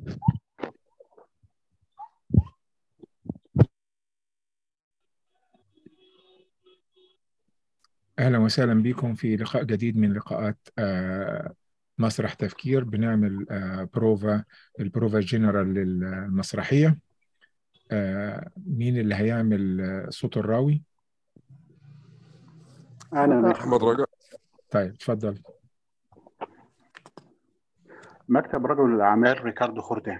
أهلا وسهلا بكم في لقاء جديد من لقاءات آه، مسرح تفكير بنعمل آه، بروفا البروفا جنرال للمسرحية آه، مين اللي هيعمل آه، صوت الراوي؟ أنا ماشي احمد رجاء طيب اتفضل مكتب رجل الأعمال ريكاردو خوردان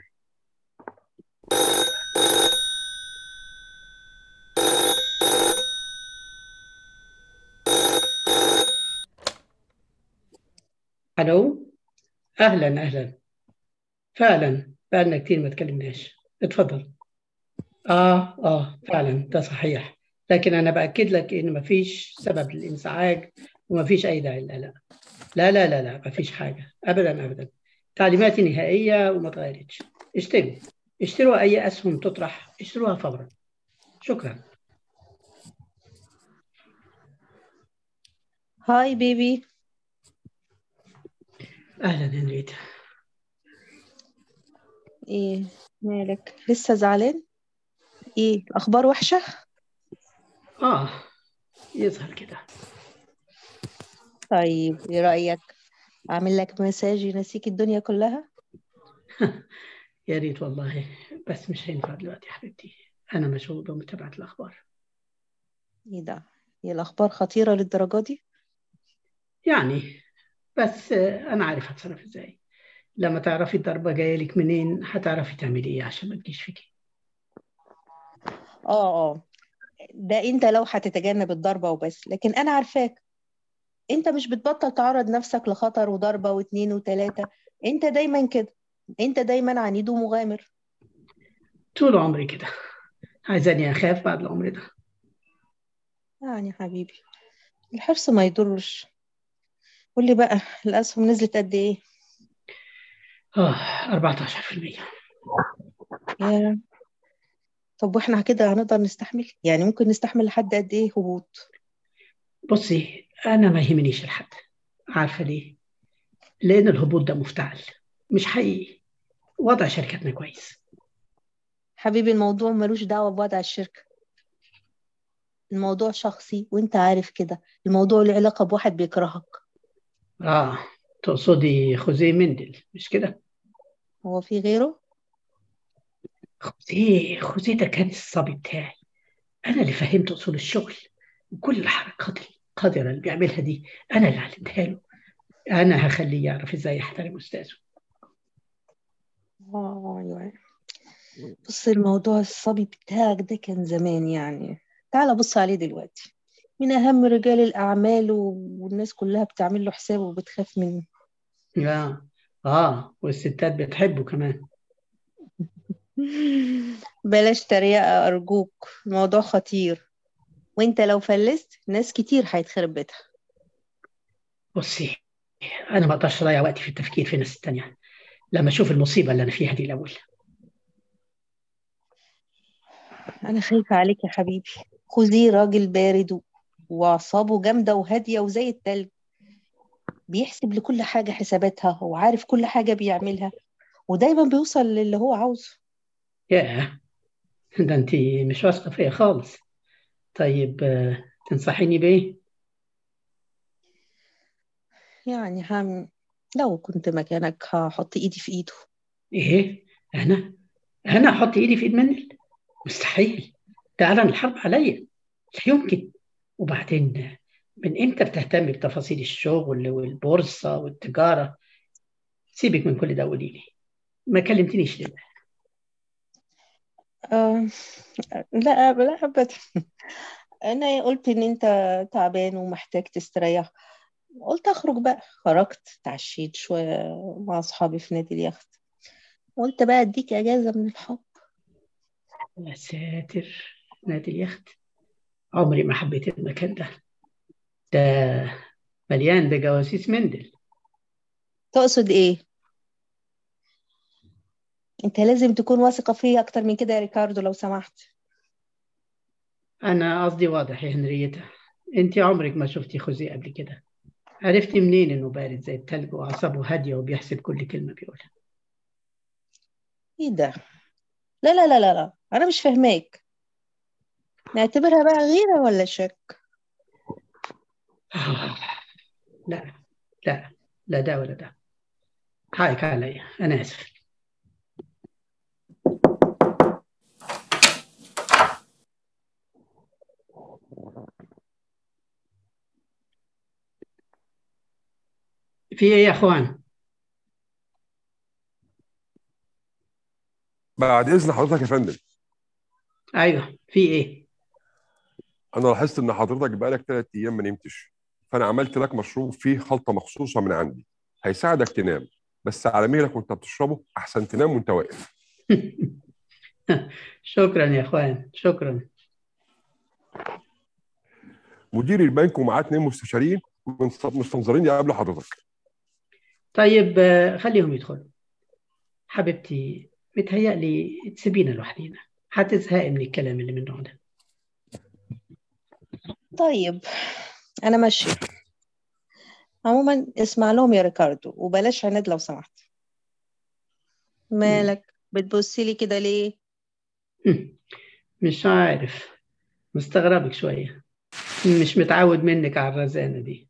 الو اهلا اهلا فعلا بقالنا كتير ما تكلمناش اتفضل اه اه فعلا ده صحيح لكن انا باكد لك ان مفيش سبب للانزعاج ومفيش اي داعي للقلق لا لا لا لا مفيش حاجه ابدا ابدا تعليماتي نهائيه وما اتغيرتش اشتروا اشتروا اي اسهم تطرح اشتروها فورا شكرا هاي بيبي اهلا هنريتا ايه مالك لسه زعلان ايه الاخبار وحشه اه يظهر كده طيب ايه رايك اعمل لك مساج ينسيك الدنيا كلها يا ريت والله بس مش هينفع دلوقتي يا حبيبتي انا مشغول بمتابعه الاخبار ايه ده هي الاخبار خطيره للدرجه دي يعني بس آه، انا عارف هتصرف ازاي لما تعرفي الضربه جايه لك منين هتعرفي تعملي ايه عشان ما تجيش فيكي اه اه ده انت لو هتتجنب الضربه وبس لكن انا عارفاك انت مش بتبطل تعرض نفسك لخطر وضربه واتنين وتلاته انت دايما كده انت دايما عنيد ومغامر طول عمري كده عايزاني اخاف بعد العمر ده يعني يا حبيبي الحرص ما يضرش قولي بقى الاسهم نزلت قد ايه اه 14% يا طب واحنا كده هنقدر نستحمل يعني ممكن نستحمل لحد قد ايه هبوط بصي انا ما يهمنيش الحد عارفه ليه لان الهبوط ده مفتعل مش حقيقي وضع شركتنا كويس حبيبي الموضوع ملوش دعوة بوضع الشركة الموضوع شخصي وانت عارف كده الموضوع له علاقة بواحد بيكرهك اه تقصدي خوزيه مندل مش كده هو في غيره خوزيه خوزيه ده كان الصبي بتاعي انا اللي فهمته اصول الشغل وكل الحركات القذرة اللي بيعملها دي انا اللي علمتها له انا هخليه يعرف ازاي يحترم استاذه اه ايوه بص الموضوع الصبي بتاعك ده كان زمان يعني تعال بص عليه دلوقتي من أهم رجال الأعمال و- والناس كلها بتعمل له حساب وبتخاف منه اه اه والستات بتحبه كمان بلاش تريقة أرجوك الموضوع خطير وانت لو فلست ناس كتير هيتخرب بيتها بصي انا ما اقدرش اضيع وقتي في التفكير في الناس التانية لما اشوف المصيبه اللي انا فيها دي الاول أنا خايفة عليك يا حبيبي خذيه راجل بارد و- وأعصابه جامدة وهادية وزي التلج بيحسب لكل حاجة حساباتها وعارف كل حاجة بيعملها ودايما بيوصل للي هو عاوزه ياه ده انت مش واثقه فيا خالص طيب آه، تنصحيني بايه يعني هم لو كنت مكانك هحط إيدي في إيده ايه انا انا احط ايدي في ايد مندل مستحيل ده اعلن الحرب عليا لا يمكن وبعدين من امتى بتهتم بتفاصيل الشغل والبورصه والتجاره سيبك من كل ده قولي لي ما كلمتنيش ليه آه لا لا أبدا أنا قلت إن أنت تعبان ومحتاج تستريح قلت أخرج بقى خرجت اتعشيت شوية مع أصحابي في نادي اليخت قلت بقى أديك أجازة من الحب يا ساتر نادي اليخت عمري ما حبيت المكان ده ده مليان بجواسيس مندل تقصد إيه؟ أنت لازم تكون واثقة فيا أكتر من كده يا ريكاردو لو سمحت انا قصدي واضح يا هنريتا انت عمرك ما شفتي خوزيه قبل كده عرفتي منين انه بارد زي التلج واعصابه هاديه وبيحسب كل كلمه بيقولها ايه ده لا لا لا لا لا انا مش فاهماك نعتبرها بقى غيرة ولا شك آه. لا لا لا ده ولا ده حقك عليا أنا آسف في إيه يا إخوان؟ بعد اذن حضرتك يا فندم أيوه في إيه؟ انا لاحظت ان حضرتك بقالك ثلاث ايام ما نمتش فانا عملت لك مشروب فيه خلطه مخصوصه من عندي هيساعدك تنام بس على مهلك وانت بتشربه احسن تنام وانت واقف شكرا يا إخوان شكرا مدير البنك ومعاه اتنين مستشارين مستنظرين يقابلوا حضرتك طيب آه، خليهم يدخلوا حبيبتي متهيألي تسيبينا لوحدينا هتزهقي من الكلام اللي من النوع ده طيب انا ماشية عموما اسمع لهم يا ريكاردو وبلاش عناد لو سمحت مالك بتبصي لي كده ليه مش عارف مستغربك شوية مش متعود منك على الرزانة دي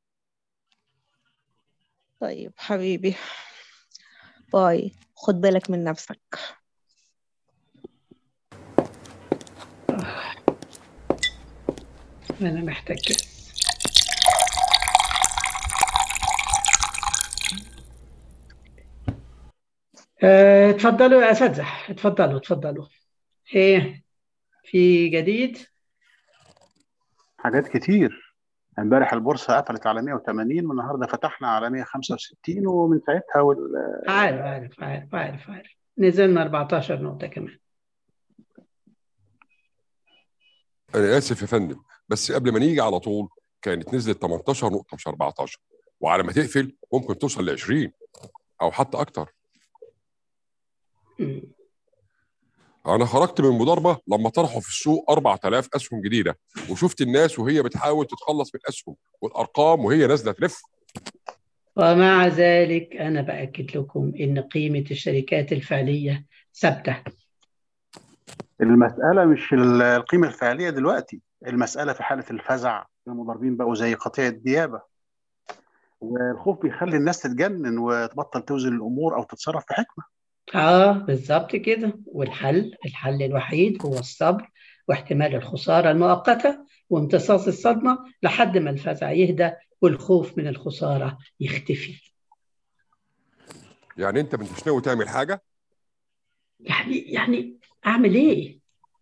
طيب حبيبي باي خد بالك من نفسك أنا محتاج كاس آه، اتفضلوا يا أساتذة اتفضلوا اتفضلوا ايه في جديد حاجات كتير امبارح البورصه قفلت على 180 والنهارده فتحنا على 165 ومن ساعتها وال... عارف عارف عارف عارف عارف نزلنا 14 نقطة كمان انا اسف يا فندم بس قبل ما نيجي على طول كانت نزلت 18 نقطه مش 14 وعلى ما تقفل ممكن توصل ل 20 او حتى اكتر مم. انا خرجت من المضاربه لما طرحوا في السوق 4000 اسهم جديده وشفت الناس وهي بتحاول تتخلص من الاسهم والارقام وهي نازله تلف ومع ذلك أنا بأكد لكم إن قيمة الشركات الفعلية ثابتة المساله مش ال- القيمه الفعليه دلوقتي المساله في حاله الفزع المضاربين بقوا زي قطيع الديابه والخوف بيخلي الناس تتجنن وتبطل توزن الامور او تتصرف بحكمه آه بالظبط كده والحل الحل الوحيد هو الصبر واحتمال الخسارة المؤقتة وامتصاص الصدمة لحد ما الفزع يهدى والخوف من الخسارة يختفي يعني انت مش ناوي تعمل حاجه يعني يعني أعمل إيه؟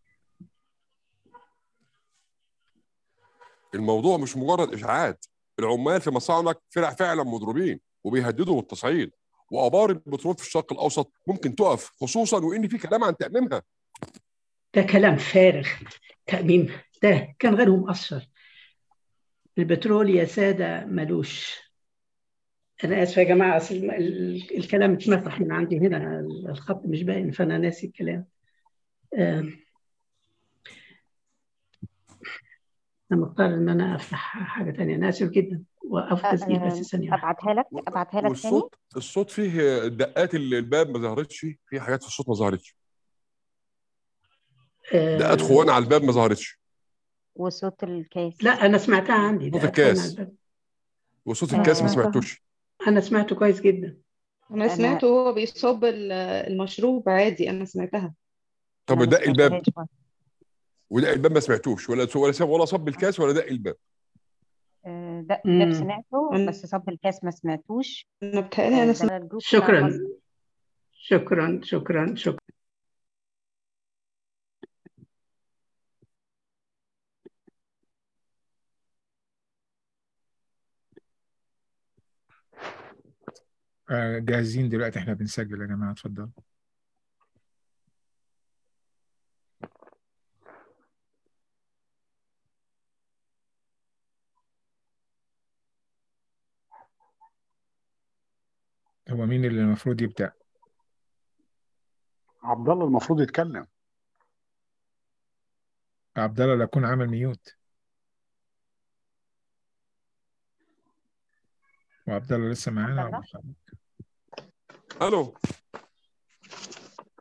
الموضوع مش مجرد اشاعات العمال في مصانعك فرع فعلا مضروبين وبيهددوا بالتصعيد وابار البترول في الشرق الاوسط ممكن تقف خصوصا وان في كلام عن تاميمها ده كلام فارغ تأميم ده كان غيرهم مؤثر البترول يا سادة ملوش أنا آسف يا جماعة أصل ال- ال- الكلام اتمسح من عندي هنا الخط مش باين فأنا ناسي الكلام آم، أنا مضطر إن أنا أفتح حاجة تانية أنا آسف جدا وقف تسجيل بس ثانية واحدة ابعتها لك ابعتها لك تاني والصوت الصوت فيه دقات ال- الباب ما ظهرتش في حاجات في الصوت ما ظهرتش آه، دقات خوان على الباب ما ظهرتش وصوت الكاس لا أنا سمعتها عندي صوت ده الكاس. أتفهم على الباب. وصوت الكاس ما آه. سمعتوش أنا سمعته كويس جدا انا أنا- سمعته وهو بيصب ال- المشروب عادي انا سمعتها طب أنا ما دق الباب سمعتهاش برضه. ودق الباب ما سمعتوش ولا ولا ساب ولا صب الكاس ولا دق الباب آه، ده مم. ده سمعته أنا- بس صب الكاس ما سمعتوش انا بتهيألي انا آه، سمعت ده الجروب بتاع شكرا مصر. شكرا شكرا شكرا آه، جاهزين دلوقتي احنا بنسجل يا جماعة اتفضل هو مين اللي المفروض يبدأ؟ عبد الله المفروض يتكلم عبد الله لا يكون عامل ميوت وعبد الله لسه معانا عبد الله؟ ولا خرج؟ الو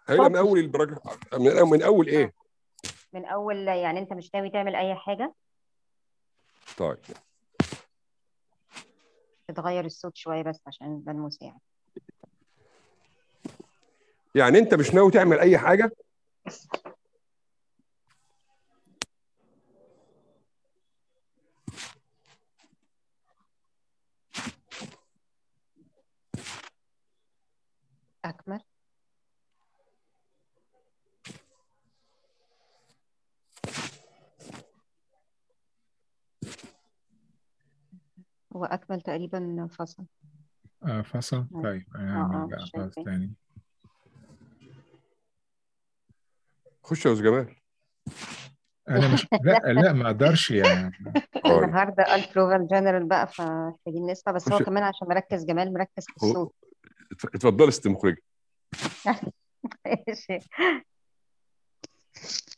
هيبقى من اول البراجراف من من اول ايه من اول يعني انت مش ناوي تعمل اي حاجه طيب تتغير الصوت شويه بس عشان ده المساعد يعني انت مش ناوي تعمل اي حاجه اكمل هو اكمل تقريبا فصل آه فصل آه. طيب آه، هنعمل بقى شايفة. فاصل تاني خش يا استاذ جمال انا مش لا لا ما اقدرش يعني طيب النهارده البروفال جنرال بقى فمحتاجين نسمع بس هو خش- كمان عشان مركز جمال مركز في هو- الصوت اتف- اتفضلي ست مخرج ماشي